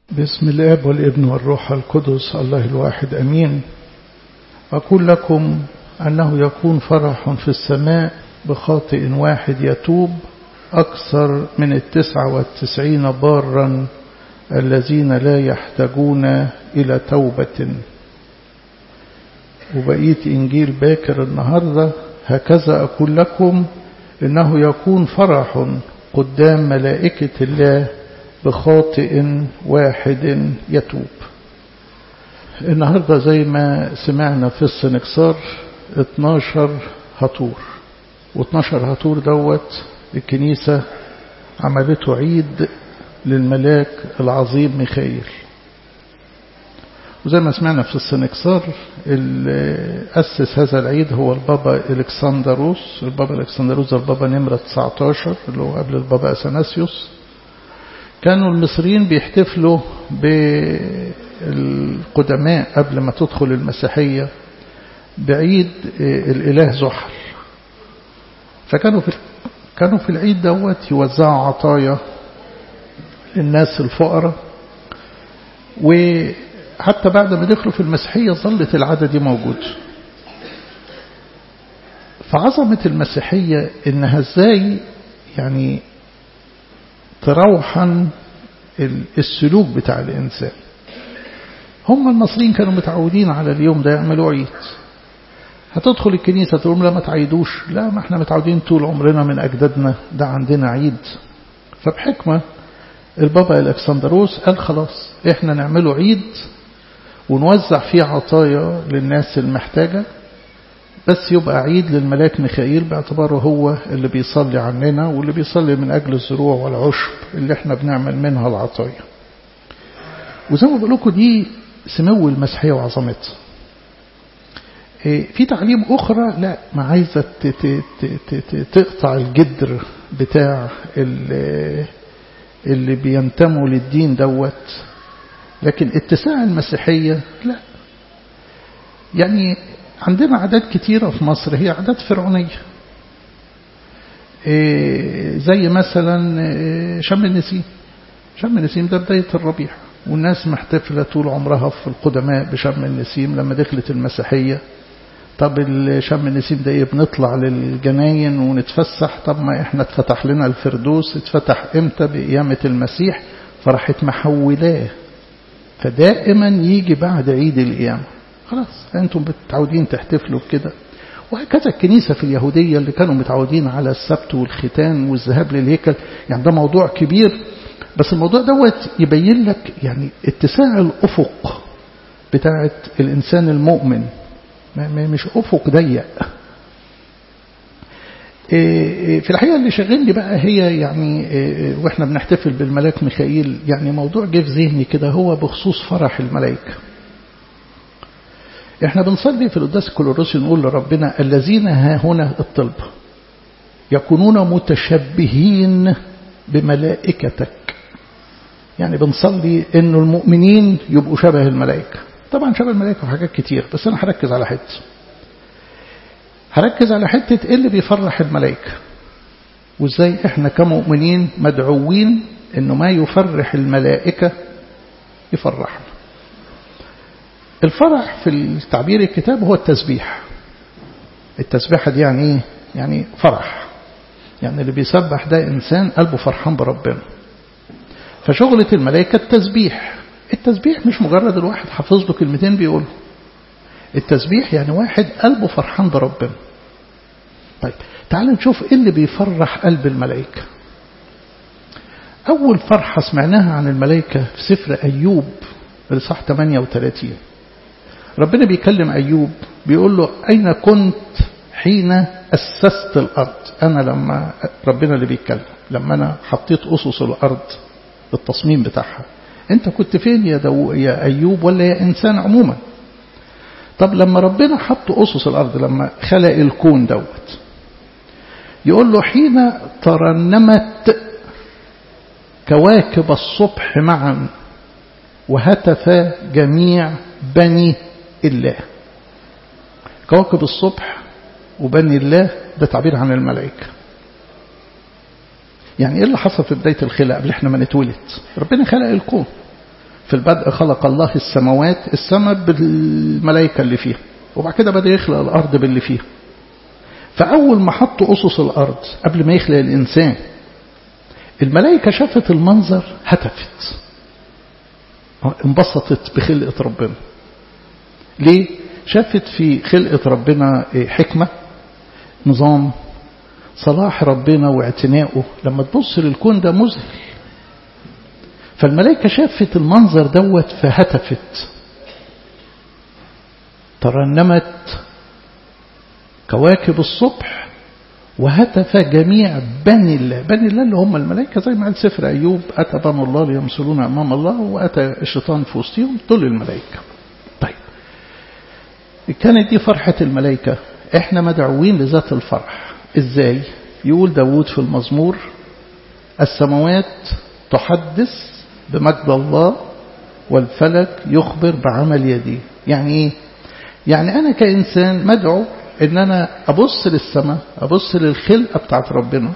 باسم الاب والابن والروح القدس الله الواحد امين اقول لكم انه يكون فرح في السماء بخاطئ واحد يتوب اكثر من التسعه والتسعين بارا الذين لا يحتاجون الى توبه وبقيت انجيل باكر النهارده هكذا اقول لكم انه يكون فرح قدام ملائكه الله بخاطئ واحد يتوب النهاردة زي ما سمعنا في السنكسار 12 هطور و12 هطور دوت الكنيسة عملته عيد للملاك العظيم ميخائيل وزي ما سمعنا في السنكسار اللي أسس هذا العيد هو البابا إلكسندروس البابا إلكسندروس البابا نمرة 19 اللي هو قبل البابا أثناسيوس كانوا المصريين بيحتفلوا بالقدماء قبل ما تدخل المسيحية بعيد الإله زحل فكانوا في كانوا في العيد دوت يوزعوا عطايا للناس الفقراء وحتى بعد ما دخلوا في المسيحية ظلت العادة دي موجود فعظمة المسيحية إنها ازاي يعني تروحا السلوك بتاع الإنسان هم المصريين كانوا متعودين على اليوم ده يعملوا عيد هتدخل الكنيسة تقول لا ما تعيدوش لا ما احنا متعودين طول عمرنا من أجدادنا ده عندنا عيد فبحكمة البابا الأكسندروس قال خلاص احنا نعمله عيد ونوزع فيه عطايا للناس المحتاجة بس يبقى عيد للملاك ميخائيل باعتباره هو اللي بيصلي عننا واللي بيصلي من أجل الزروع والعشب اللي احنا بنعمل منها العطايا وزي ما بقول لكم دي سمو المسيحية وعظمتها في تعليم أخرى لا ما عايزة تقطع الجدر بتاع اللي بينتموا للدين دوت لكن اتساع المسيحية لا يعني عندنا عادات كتيرة في مصر هي عادات فرعونية زي مثلا شم النسيم شم النسيم ده بداية الربيع والناس محتفلة طول عمرها في القدماء بشم النسيم لما دخلت المسيحية طب شم النسيم ده ايه بنطلع للجناين ونتفسح طب ما احنا اتفتح لنا الفردوس اتفتح امتى بقيامة المسيح فراحت محولاه فدائما يجي بعد عيد القيامة خلاص انتم متعودين تحتفلوا بكده وهكذا الكنيسة في اليهودية اللي كانوا متعودين على السبت والختان والذهاب للهيكل يعني ده موضوع كبير بس الموضوع دوت يبين لك يعني اتساع الأفق بتاعت الإنسان المؤمن مش أفق ضيق في الحقيقة اللي شغلني بقى هي يعني واحنا بنحتفل بالملاك ميخائيل يعني موضوع جه في ذهني كده هو بخصوص فرح الملائكة احنا بنصلي في القداس الكلوروسي نقول لربنا الذين ها هنا الطلب يكونون متشبهين بملائكتك يعني بنصلي انه المؤمنين يبقوا شبه الملائكة طبعا شبه الملائكة في حاجات كتير بس انا هركز على حتة هركز على حتة ايه اللي بيفرح الملائكة وازاي احنا كمؤمنين مدعوين انه ما يفرح الملائكة يفرحنا الفرح في التعبير الكتاب هو التسبيح التسبيحة دي يعني ايه يعني فرح يعني اللي بيسبح ده إنسان قلبه فرحان بربنا فشغلة الملائكة التسبيح التسبيح مش مجرد الواحد حافظ له كلمتين بيقوله التسبيح يعني واحد قلبه فرحان بربنا طيب تعال نشوف ايه اللي بيفرح قلب الملائكة أول فرحة سمعناها عن الملائكة في سفر أيوب الإصحاح 38 ربنا بيكلم أيوب بيقول له أين كنت حين أسست الأرض أنا لما ربنا اللي بيتكلم لما أنا حطيت أسس الأرض التصميم بتاعها أنت كنت فين يا, دو يا أيوب ولا يا إنسان عموما طب لما ربنا حط أسس الأرض لما خلق الكون دوت يقول له حين ترنمت كواكب الصبح معا وهتف جميع بني الله كواكب الصبح وبني الله ده تعبير عن الملائكة يعني ايه اللي حصل في بداية الخلق قبل احنا ما نتولد ربنا خلق الكون في البدء خلق الله السماوات السماء بالملائكة اللي فيها وبعد كده بدأ يخلق الأرض باللي فيها فأول ما حط أسس الأرض قبل ما يخلق الإنسان الملائكة شافت المنظر هتفت انبسطت بخلقة ربنا ليه؟ شافت في خلقة ربنا حكمة نظام صلاح ربنا واعتنائه لما تبص للكون ده مذهل فالملائكة شافت المنظر دوت فهتفت ترنمت كواكب الصبح وهتف جميع بني الله بني الله اللي هم الملائكة زي ما قال سفر أيوب أتى بنو الله ليمثلون أمام الله وأتى الشيطان في وسطهم دول الملائكة طيب كانت دي فرحة الملائكة احنا مدعوين لذات الفرح ازاي يقول داود في المزمور السماوات تحدث بمجد الله والفلك يخبر بعمل يديه يعني ايه يعني انا كانسان مدعو ان انا ابص للسماء ابص للخلقه بتاعت ربنا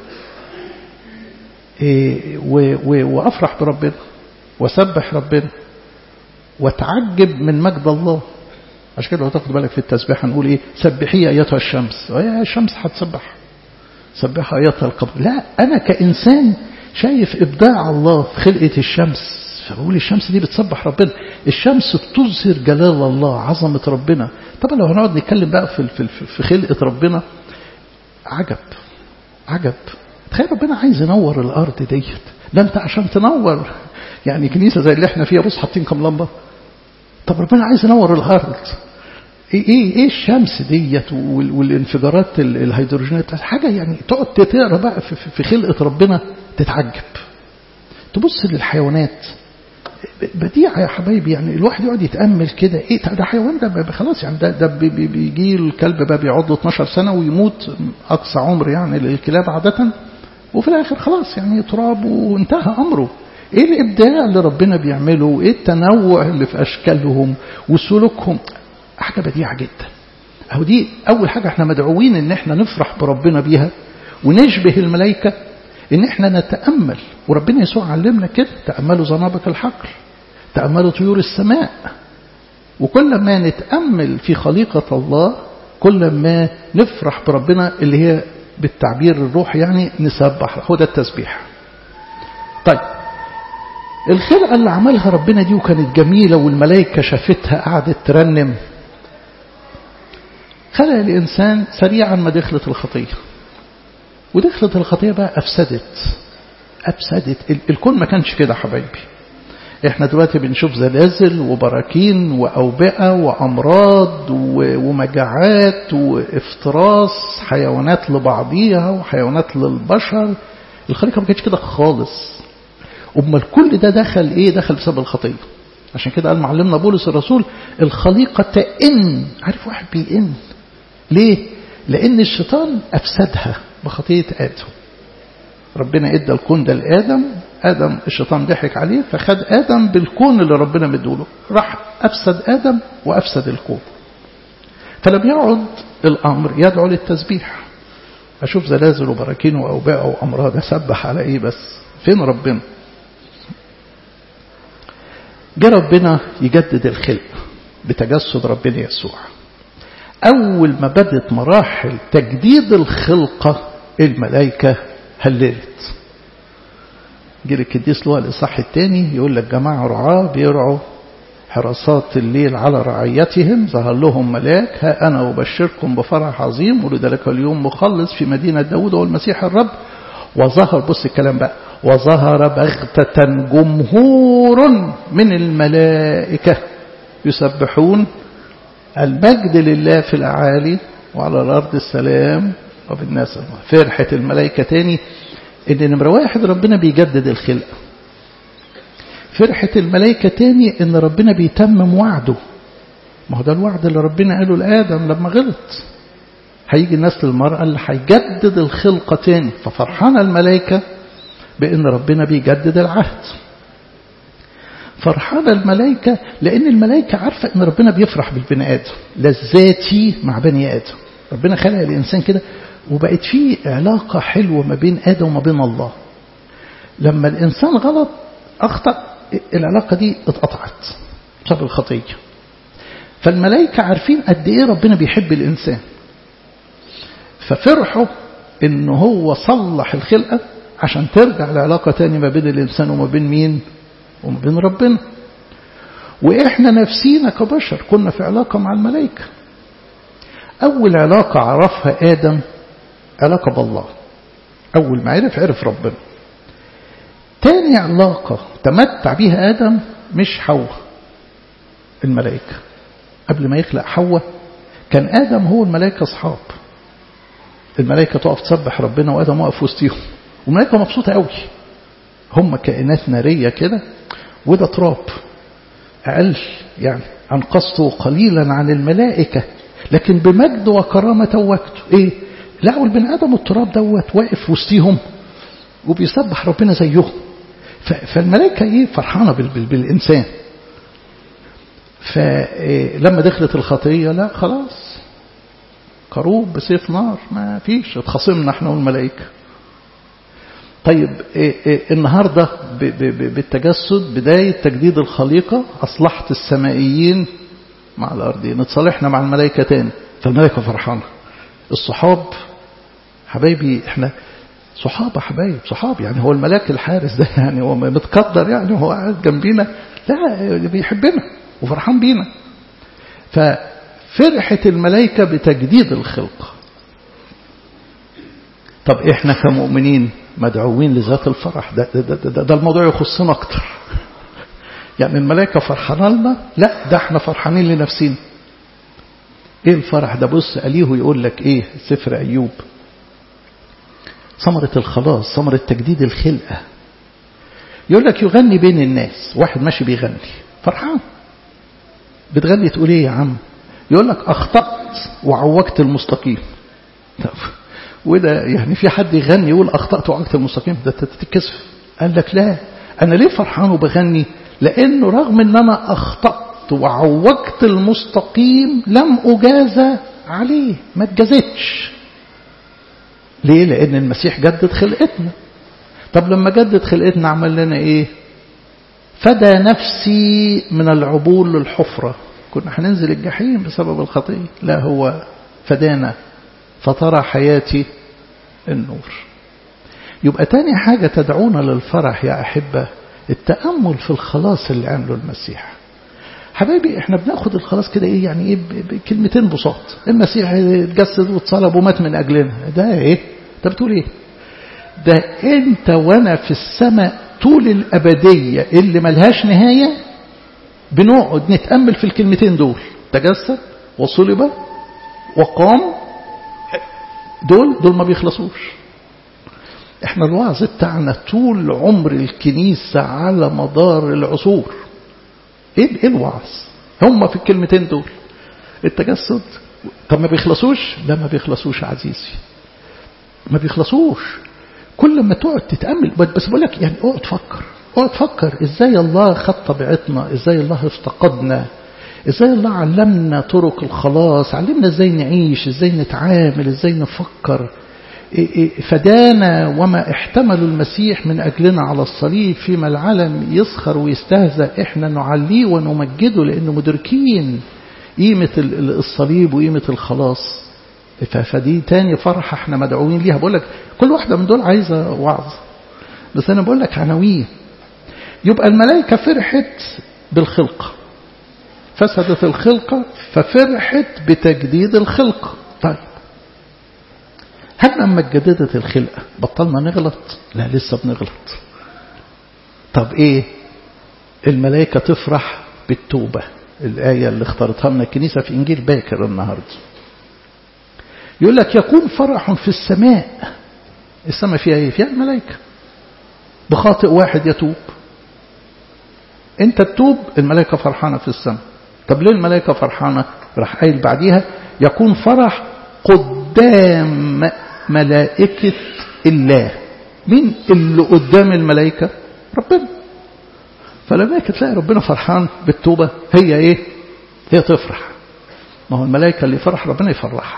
إيه وافرح بربنا واسبح ربنا واتعجب من مجد الله عشان كده لو تاخد بالك في التسبيح هنقول ايه سبحي ايتها الشمس يا الشمس هتسبح سبحها ايتها القمر لا انا كانسان شايف ابداع الله في خلقه الشمس فبقول الشمس دي بتسبح ربنا الشمس بتظهر جلال الله عظمة ربنا طبعا لو هنقعد نتكلم بقى في, في, في خلقة ربنا عجب عجب تخيل ربنا عايز ينور الأرض ديت ده أنت عشان تنور يعني كنيسة زي اللي احنا فيها بص حاطين كام لمبة طب ربنا عايز ينور الأرض ايه ايه ايه الشمس ديت والانفجارات الهيدروجينات حاجه يعني تقعد تقرا بقى في, في خلقه ربنا تتعجب تبص للحيوانات بديعة يا حبايبي يعني الواحد يقعد يتأمل كده ايه ده حيوان ده خلاص يعني ده, ده بيجي الكلب بقى بيقعد له 12 سنة ويموت أقصى عمر يعني للكلاب عادة وفي الآخر خلاص يعني تراب وانتهى أمره ايه الإبداع اللي ربنا بيعمله ايه التنوع اللي في أشكالهم وسلوكهم حاجة بديعة جدا أهو دي أول حاجة احنا مدعوين ان احنا نفرح بربنا بيها ونشبه الملائكة ان احنا نتأمل وربنا يسوع علمنا كده تأملوا زنابق الحقل تأملوا طيور السماء وكل ما نتأمل في خليقة الله كل ما نفرح بربنا اللي هي بالتعبير الروح يعني نسبح هو ده التسبيح طيب الخلقة اللي عملها ربنا دي وكانت جميلة والملائكة شافتها قعدت ترنم خلق الإنسان سريعا ما دخلت الخطية ودخلت الخطية بقى أفسدت أفسدت الكون ما كانش كده حبايبي احنا دلوقتي بنشوف زلازل وبراكين وأوبئة وأمراض ومجاعات وافتراس حيوانات لبعضيها وحيوانات للبشر الخليقة ما كانتش كده خالص أمال كل ده دخل إيه دخل بسبب الخطية عشان كده قال معلمنا بولس الرسول الخليقة تئن عارف واحد بيئن ليه لأن الشيطان أفسدها بخطية آدم ربنا ادى الكون ده لآدم آدم الشيطان ضحك عليه فخد آدم بالكون اللي ربنا مدوله راح أفسد آدم وأفسد الكون فلم يعد الأمر يدعو للتسبيح أشوف زلازل وبراكين وأوباء وأمراض أسبح على إيه بس فين ربنا جه ربنا يجدد الخلق بتجسد ربنا يسوع أول ما بدت مراحل تجديد الخلقة الملائكة هللت جه القديس لوقا الإصحاح الثاني يقول لك جماعة رعاة بيرعوا حراسات الليل على رعيتهم ظهر لهم ملاك ها أنا أبشركم بفرح عظيم ولذلك اليوم مخلص في مدينة داود والمسيح الرب وظهر بص الكلام بقى وظهر بغتة جمهور من الملائكة يسبحون المجد لله في الأعالي وعلى الأرض السلام وبالناس فرحة الملائكة تاني إن نمرة واحد ربنا بيجدد الخلقة فرحة الملائكة تاني إن ربنا بيتمم وعده ما هو ده الوعد اللي ربنا قاله لآدم لما غلط هيجي الناس للمرأة اللي هيجدد الخلقة تاني ففرحانة الملائكة بأن ربنا بيجدد العهد فرحانة الملائكة لأن الملائكة عارفة أن ربنا بيفرح بالبني آدم لذاتي مع بني آدم ربنا خلق الإنسان كده وبقت فيه علاقة حلوة ما بين آدم وما بين الله لما الإنسان غلط أخطأ العلاقة دي اتقطعت بسبب الخطية فالملائكة عارفين قد ايه ربنا بيحب الإنسان ففرحوا ان هو صلح الخلقة عشان ترجع العلاقة تاني ما بين الإنسان وما بين مين وما بين ربنا وإحنا نفسينا كبشر كنا في علاقة مع الملائكة أول علاقة عرفها آدم علاقة بالله أول ما عرف عرف ربنا تاني علاقة تمتع بيها آدم مش حواء الملائكة قبل ما يخلق حواء كان آدم هو الملائكة أصحاب الملائكة تقف تسبح ربنا وآدم واقف وسطيهم والملائكة مبسوطة قوي هم كائنات نارية كده وده تراب أقل يعني أنقصته قليلا عن الملائكة لكن بمجد وكرامة توجته إيه لقوا البني آدم التراب دوت واقف وسطيهم وبيسبح ربنا زيهم فالملائكة إيه فرحانة بالإنسان فلما دخلت الخطية لا خلاص كروب بسيف نار ما فيش اتخاصمنا احنا والملائكة طيب إيه إيه النهاردة بالتجسد بداية تجديد الخليقة أصلحت السمائيين مع الأرضين اتصالحنا مع الملائكة تاني فالملائكة فرحانة الصحاب حبايبي احنا صحابة حبايب صحاب يعني هو الملاك الحارس ده يعني هو متقدر يعني هو قاعد جنبينا لا بيحبنا وفرحان بينا ففرحة الملائكة بتجديد الخلقة طب احنا كمؤمنين مدعوين لذات الفرح ده, ده, ده, ده, ده الموضوع يخصنا اكتر يعني الملائكة فرحانة لنا لا ده احنا فرحانين لنفسنا ايه الفرح ده بص أليه يقول لك ايه سفر أيوب ثمرة الخلاص ثمرة تجديد الخلقة يقول لك يغني بين الناس واحد ماشي بيغني فرحان بتغني تقول ايه يا عم يقول لك اخطأت وعوجت المستقيم وده يعني في حد يغني يقول اخطأت وعوجت المستقيم ده تتكسف قال لك لا انا ليه فرحان وبغني لانه رغم ان انا اخطأت وعوجت المستقيم لم اجازى عليه ما اتجازتش ليه لان المسيح جدد خلقتنا طب لما جدد خلقتنا عمل لنا ايه فدى نفسي من العبور للحفرة كنا هننزل الجحيم بسبب الخطية لا هو فدانا فترى حياتي النور يبقى تاني حاجة تدعونا للفرح يا أحبة التأمل في الخلاص اللي عمله المسيح حبايبي احنا بناخد الخلاص كده ايه يعني ايه بكلمتين بساط المسيح اتجسد واتصلب ومات من اجلنا ده ايه ده بتقول ايه ده انت وانا في السماء طول الابديه اللي ملهاش نهايه بنقعد نتامل في الكلمتين دول تجسد وصلب وقام دول دول ما بيخلصوش احنا الوعظ بتاعنا طول عمر الكنيسه على مدار العصور ايه ايه الوعظ هم في الكلمتين دول التجسد طب ما بيخلصوش لا ما بيخلصوش عزيزي ما بيخلصوش كل ما تقعد تتأمل بس بقول لك يعني اقعد فكر اقعد فكر ازاي الله خد طبيعتنا ازاي الله افتقدنا ازاي الله علمنا طرق الخلاص علمنا ازاي نعيش ازاي نتعامل ازاي نفكر فدانا وما احتمل المسيح من أجلنا على الصليب فيما العالم يسخر ويستهزأ احنا نعليه ونمجده لأنه مدركين قيمة الصليب وقيمة الخلاص فدي تاني فرحة احنا مدعوين ليها بقول لك كل واحدة من دول عايزة وعظ بس أنا بقول لك عناوين يبقى الملائكة فرحت بالخلقة فسدت الخلقة ففرحت بتجديد الخلقة طيب هل لما اتجددت الخلقة بطلنا نغلط لا لسه بنغلط طب ايه الملائكة تفرح بالتوبة الآية اللي اختارتها لنا الكنيسة في إنجيل باكر النهاردة يقول لك يكون فرح في السماء السماء فيها ايه فيها الملائكة بخاطئ واحد يتوب انت تتوب الملائكة فرحانة في السماء طب ليه الملائكة فرحانة راح قايل بعديها يكون فرح قدام ملائكة الله مين اللي قدام الملائكة ربنا فلما تلاقي ربنا فرحان بالتوبة هي ايه هي تفرح ما هو الملائكة اللي يفرح ربنا يفرحها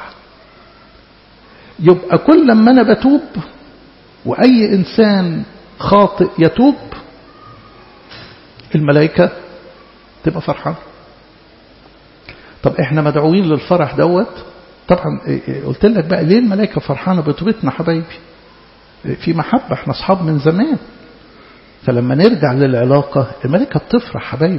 يبقى كل لما أنا بتوب وأي إنسان خاطئ يتوب الملائكة تبقى فرحان طب احنا مدعوين للفرح دوت طبعا قلت لك بقى ليه الملائكة فرحانة بتوبتنا حبايبي في محبة احنا اصحاب من زمان فلما نرجع للعلاقة الملائكة بتفرح حبايبي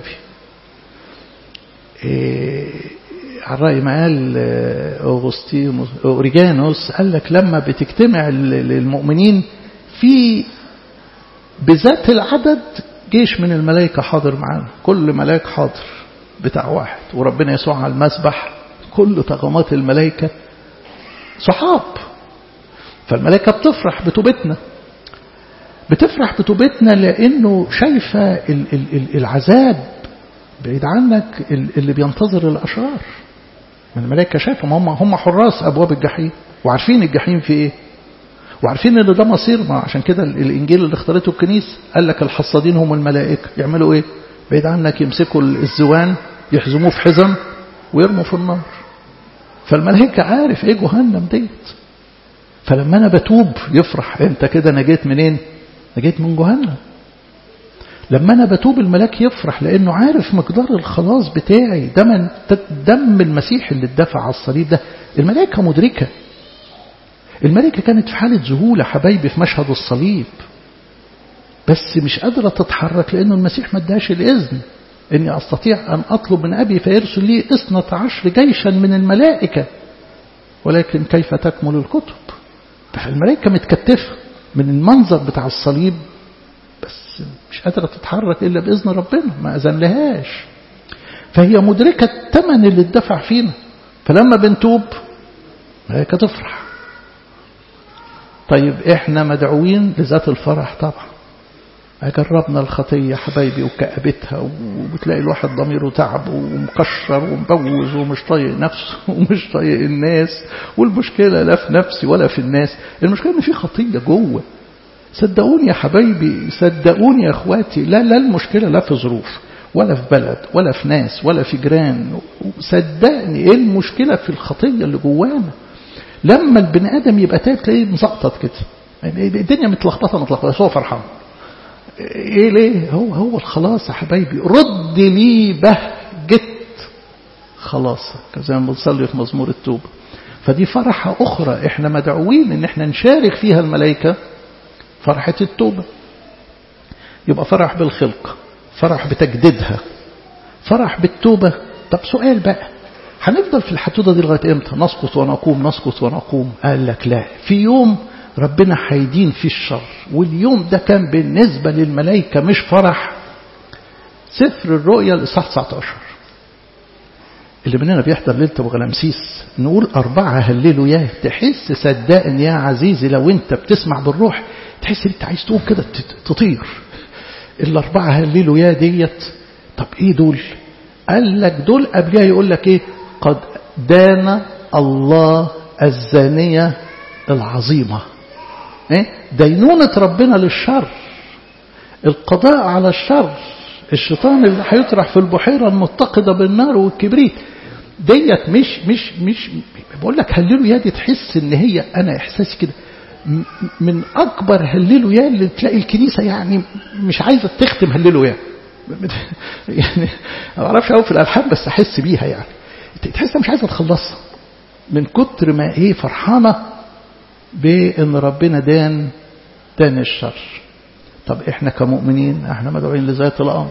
إيه على رأي ما قال أوغسطينوس أوريجانوس قال لك لما بتجتمع المؤمنين في بذات العدد جيش من الملائكة حاضر معانا كل ملاك حاضر بتاع واحد وربنا يسوع على المسبح كل طغمات الملائكة صحاب فالملائكة بتفرح بتوبتنا بتفرح بتوبتنا لأنه شايفة العذاب بعيد عنك اللي بينتظر الأشرار من الملائكة شايفة هم هم حراس أبواب الجحيم وعارفين الجحيم في إيه وعارفين ان ده مصير ما عشان كده الانجيل اللي اختارته الكنيسه قال لك الحصادين هم الملائكه يعملوا ايه بعيد عنك يمسكوا الزوان يحزموه في حزم ويرموا في النار فالملائكه عارف ايه جهنم ديت فلما انا بتوب يفرح انت كده نجيت منين نجيت من جهنم لما انا بتوب الملاك يفرح لانه عارف مقدار الخلاص بتاعي دم دم المسيح اللي اتدفع على الصليب ده الملائكه مدركه الملائكة كانت في حالة ذهول حبايبي في مشهد الصليب بس مش قادرة تتحرك لأنه المسيح ما اداش الإذن إني أستطيع أن أطلب من أبي فيرسل لي اثنة عشر جيشا من الملائكة ولكن كيف تكمل الكتب فالملائكة متكتفة من المنظر بتاع الصليب بس مش قادرة تتحرك إلا بإذن ربنا ما أذن لهاش فهي مدركة الثمن اللي اتدفع فينا فلما بنتوب الملائكة تفرح طيب احنا مدعوين لذات الفرح طبعا جربنا الخطية حبايبي وكأبتها وبتلاقي الواحد ضميره تعب ومكشر ومبوز ومش طايق نفسه ومش طايق الناس والمشكلة لا في نفسي ولا في الناس المشكلة ان في خطية جوه صدقوني يا حبايبي صدقوني يا اخواتي لا لا المشكلة لا في ظروف ولا في بلد ولا في ناس ولا في جيران صدقني ايه المشكلة في الخطية اللي جوانا لما البني ادم يبقى تايب تلاقيه مزقطط كده يعني الدنيا متلخبطه متلخبطه بس هو فرحان ايه ليه هو هو الخلاص يا حبايبي رد لي بهجة خلاصك زي ما بنصلي في مزمور التوبة فدي فرحة أخرى احنا مدعوين ان احنا نشارك فيها الملائكة فرحة التوبة يبقى فرح بالخلق فرح بتجديدها فرح بالتوبة طب سؤال بقى هنفضل في الحدوده دي لغايه امتى نسقط ونقوم نسقط ونقوم قال لك لا في يوم ربنا هيدين فيه الشر واليوم ده كان بالنسبه للملائكه مش فرح سفر الرؤيا الاصحاح 19 اللي مننا بيحضر ليله ابو غلامسيس نقول اربعه هللوا ياه تحس صدقني يا عزيزي لو انت بتسمع بالروح تحس ان انت عايز تقوم كده تطير الاربعه هللوا يا ديت طب ايه دول قال لك دول قبلها يقول لك ايه قد دان الله الزانية العظيمة إيه؟ دينونة ربنا للشر القضاء على الشر الشيطان اللي هيطرح في البحيرة المتقدة بالنار والكبريت ديت مش مش مش بقول لك هللوا يا دي تحس ان هي انا احساسي كده من اكبر هللوا يا اللي تلاقي الكنيسه يعني مش عايزه تختم هللوا يا يعني ما اعرفش قوي في الالحان بس احس بيها يعني تحس مش عايزه تخلصها من كتر ما ايه فرحانه بان ربنا دان دان الشر طب احنا كمؤمنين احنا مدعوين لذات الامر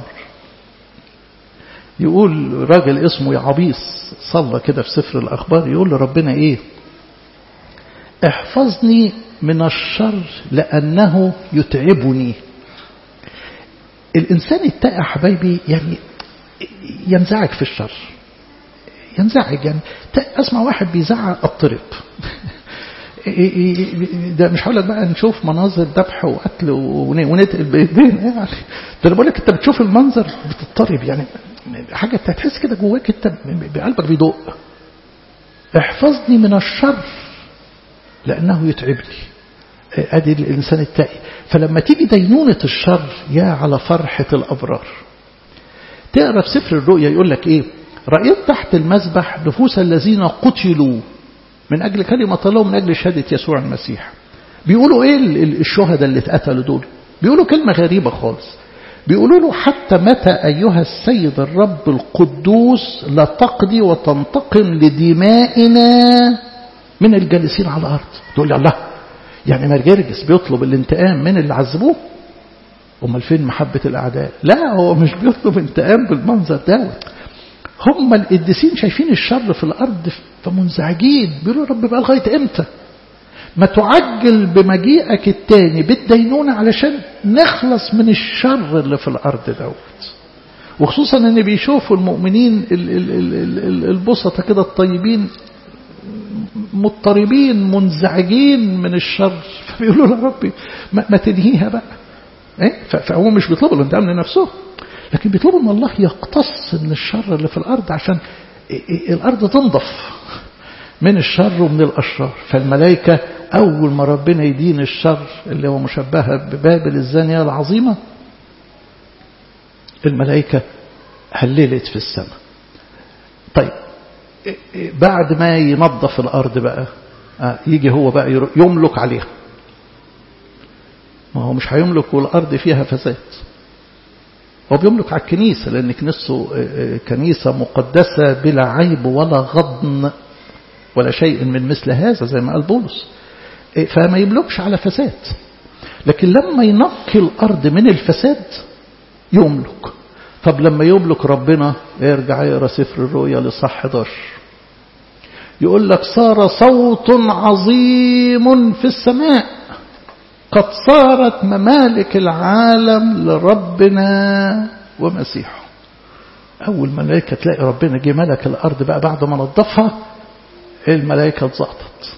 يقول راجل اسمه يعبيس صلى كده في سفر الاخبار يقول لربنا ايه احفظني من الشر لانه يتعبني الانسان التائه حبايبي يعني ينزعج في الشر ينزعج يعني اسمع واحد بيزعق اضطرب ده مش هقول لك بقى نشوف مناظر ذبح وقتل ونتقل بايدينا يعني ده انا بقول لك انت بتشوف المنظر بتضطرب يعني حاجه تحس كده جواك انت قلبك بيدق احفظني من الشر لانه يتعبني ادي الانسان التائي فلما تيجي دينونه الشر يا على فرحه الابرار تقرا في سفر الرؤيا يقول لك ايه رأيت تحت المذبح نفوس الذين قتلوا من أجل كلمة الله ومن أجل شهادة يسوع المسيح بيقولوا إيه الشهداء اللي اتقتلوا دول بيقولوا كلمة غريبة خالص بيقولوا له حتى متى أيها السيد الرب القدوس لا تقضي وتنتقم لدمائنا من الجالسين على الأرض تقول لي الله يعني مرجرجس بيطلب الانتقام من اللي عذبوه امال فين محبة الأعداء لا هو مش بيطلب انتقام بالمنظر دوت هم القديسين شايفين الشر في الأرض فمنزعجين بيقولوا يا رب بقى لغاية إمتى ما تعجل بمجيئك التاني بالدينونة علشان نخلص من الشر اللي في الأرض دوت وخصوصا ان بيشوفوا المؤمنين البسطة كده الطيبين مضطربين منزعجين من الشر فبيقولوا له ربي ما, ما تنهيها بقى إيه؟ فهو مش بيطلبوا الانتقام لنفسه لكن بيطلبوا ان الله يقتص من الشر اللي في الارض عشان الارض تنضف من الشر ومن الاشرار فالملائكه اول ما ربنا يدين الشر اللي هو مشبهه ببابل الزانيه العظيمه الملائكه هللت في السماء طيب بعد ما ينظف الارض بقى يجي هو بقى يملك عليها ما هو مش هيملك والارض فيها فساد هو بيملك على الكنيسة لأن كنيسته كنيسة مقدسة بلا عيب ولا غضن ولا شيء من مثل هذا زي ما قال بولس فما يملكش على فساد لكن لما ينقي الأرض من الفساد يملك طب لما يملك ربنا يرجع يقرا سفر الرؤيا لصح 11 يقول لك صار صوت عظيم في السماء قد صارت ممالك العالم لربنا ومسيحه أول ملائكة تلاقي ربنا جه ملك الأرض بقى بعد ما نظفها الملائكة اتزقطت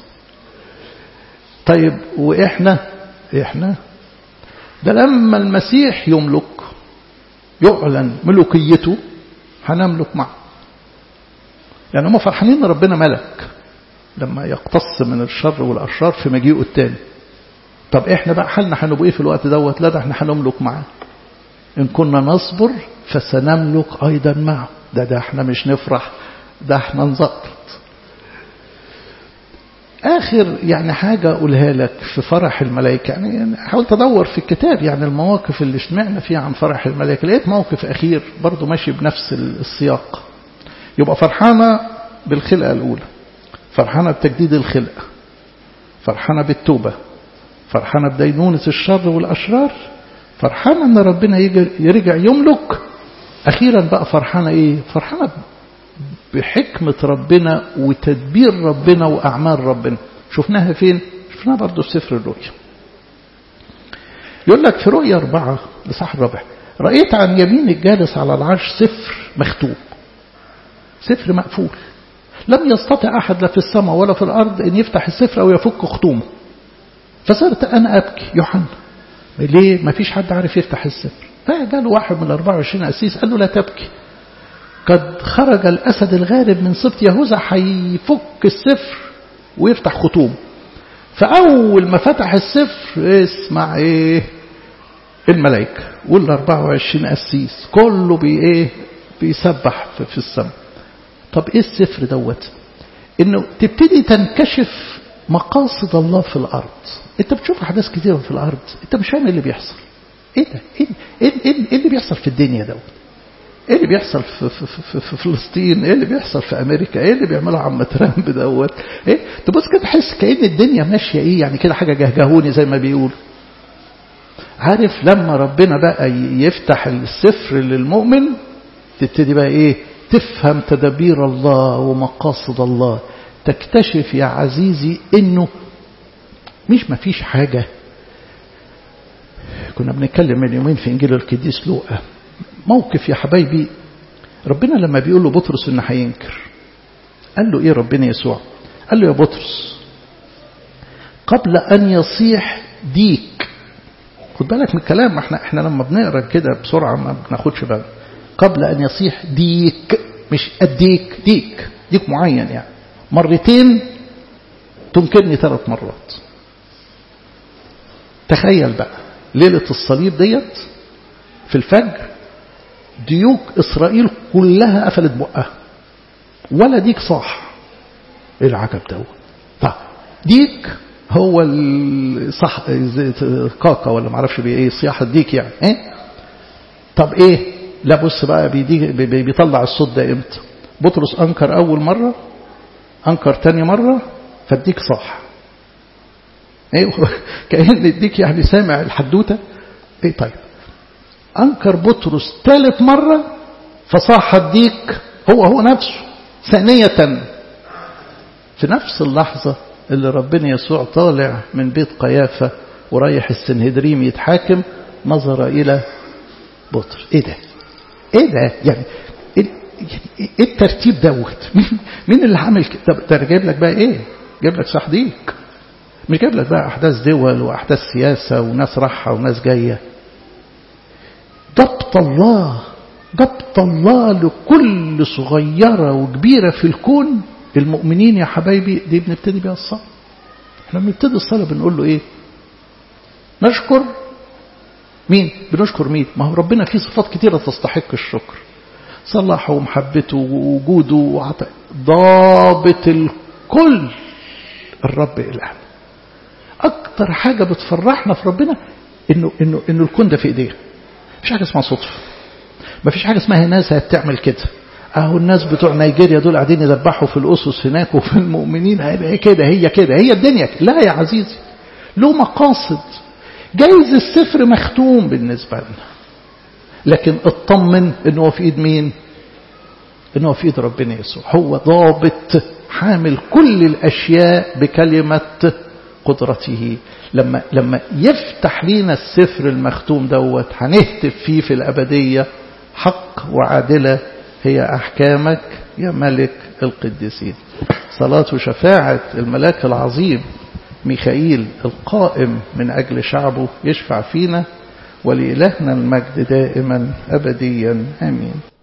طيب وإحنا إحنا ده لما المسيح يملك يعلن ملوكيته هنملك معه يعني هم فرحانين ان ربنا ملك لما يقتص من الشر والأشرار في مجيئه التاني طب احنا بقى حالنا هنبقى ايه في الوقت دوت لا ده احنا هنملك معاه ان كنا نصبر فسنملك ايضا معه ده ده احنا مش نفرح ده احنا نزقط اخر يعني حاجة اقولها لك في فرح الملائكة يعني حاولت ادور في الكتاب يعني المواقف اللي سمعنا فيها عن فرح الملائكة لقيت موقف اخير برضو ماشي بنفس السياق يبقى فرحانة بالخلقة الاولى فرحانة بتجديد الخلقة فرحانة بالتوبة فرحانة بدينونة الشر والأشرار فرحانة أن ربنا يرجع يملك أخيرا بقى فرحانة إيه فرحانة بحكمة ربنا وتدبير ربنا وأعمال ربنا شفناها فين شفناها برضو في سفر الرؤيا يقول لك في رؤيا أربعة لصح الرابع رأيت عن يمين الجالس على العرش سفر مختوم سفر مقفول لم يستطع أحد لا في السماء ولا في الأرض أن يفتح السفر أو يفك ختومه فصرت أنا أبكي يوحنا ليه ما فيش حد عارف يفتح السفر فجاء له واحد من ال 24 أسيس قال له لا تبكي قد خرج الأسد الغارب من سبط يهوذا هيفك السفر ويفتح ختوم فأول ما فتح السفر اسمع إيه الملائكة وال 24 أسيس كله بي إيه بيسبح في السماء طب إيه السفر دوت إنه تبتدي تنكشف مقاصد الله في الأرض انت بتشوف أحداث كثيرة في الأرض انت مش فاهم اللي بيحصل ايه ده ايه, إيه, إيه, إيه اللي بيحصل في الدنيا دوت ايه اللي بيحصل في, في, في, في فلسطين ايه اللي بيحصل في امريكا ايه اللي بيعمله عم ترامب دوت ايه تبص كده تحس كأن الدنيا ماشية ايه يعني كده حاجة جهجهوني زي ما بيقولوا عارف لما ربنا بقى يفتح السفر للمؤمن تبتدي بقى ايه تفهم تدابير الله ومقاصد الله تكتشف يا عزيزي انه مش ما فيش حاجة كنا بنتكلم من يومين في انجيل القديس لوقا موقف يا حبايبي ربنا لما بيقول له بطرس انه هينكر قال له ايه ربنا يسوع قال له يا بطرس قبل ان يصيح ديك خد بالك من الكلام احنا احنا لما بنقرا كده بسرعه ما بناخدش بالنا قبل ان يصيح ديك مش اديك ديك ديك معين يعني مرتين تنكرني ثلاث مرات تخيل بقى ليلة الصليب ديت في الفجر ديوك إسرائيل كلها قفلت بقها ولا ديك صاح ايه العجب ده طب ديك هو الصح كاكا ولا معرفش بيه ايه صياح الديك يعني ايه طب ايه لا بص بقى بيدي بيطلع الصوت ده امتى بطرس انكر اول مرة انكر تاني مرة فاديك صح ايه كأن اديك يعني سامع الحدوتة ايه طيب انكر بطرس ثالث مرة فصاح الديك هو هو نفسه ثانية في نفس اللحظة اللي ربنا يسوع طالع من بيت قيافة ورايح السنهدريم يتحاكم نظر إلى بطرس ايه ده ايه ده يعني ايه الترتيب دوت مين اللي عامل كده ده جايب لك بقى ايه جايب لك صحديك مش جايب لك بقى احداث دول واحداث سياسه وناس راحه وناس جايه ضبط الله ضبط الله لكل صغيره وكبيره في الكون المؤمنين يا حبايبي دي بنبتدي بيها الصلاه احنا بنبتدي الصلاه بنقول له ايه نشكر مين بنشكر مين ما هو ربنا فيه صفات كتيرة تستحق الشكر صلاحه ومحبته ووجوده وعطاء ضابط الكل الرب إلهنا أكتر حاجة بتفرحنا في ربنا إنه إنه إنه الكون ده في إيديه مفيش حاجة اسمها صدفة مفيش حاجة اسمها ناس هتعمل كده أهو الناس بتوع نيجيريا دول قاعدين يذبحوا في الأسس هناك وفي المؤمنين هي كده هي كده هي الدنيا لا يا عزيزي له مقاصد جايز السفر مختوم بالنسبة لنا لكن اطمن انه هو في ايد مين انه هو في ايد ربنا يسوع هو ضابط حامل كل الاشياء بكلمة قدرته لما لما يفتح لينا السفر المختوم دوت هنهتف فيه في الأبدية حق وعادلة هي أحكامك يا ملك القديسين صلاة وشفاعة الملاك العظيم ميخائيل القائم من أجل شعبه يشفع فينا ولإلهنا المجد دائما أبديا آمين